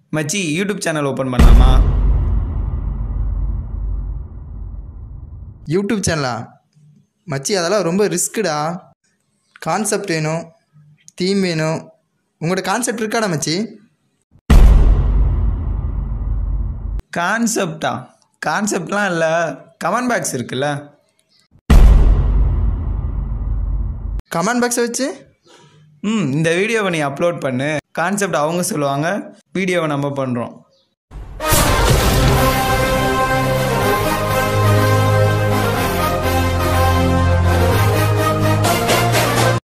மச்சி YouTube channel open பண்ணலாமா YouTube சேனலா மச்சி அதெல்லாம் ரொம்ப ரிஸ்க்குடா கான்செப்ட் வேணும் தீம் வேணும் உங்களோட கான்செப்ட் இருக்காடா மச்சி கான்செப்டா கான்செப்ட்லாம் இல்லை கமெண்ட் பாக்ஸ் இருக்குல்ல கமெண்ட் பாக்ஸை வச்சு ம் இந்த வீடியோவை நீ அப்லோட் பண்ணு கான்செப்ட் அவங்க சொல்லுவாங்க வீடியோவை நம்ம பண்ணுறோம்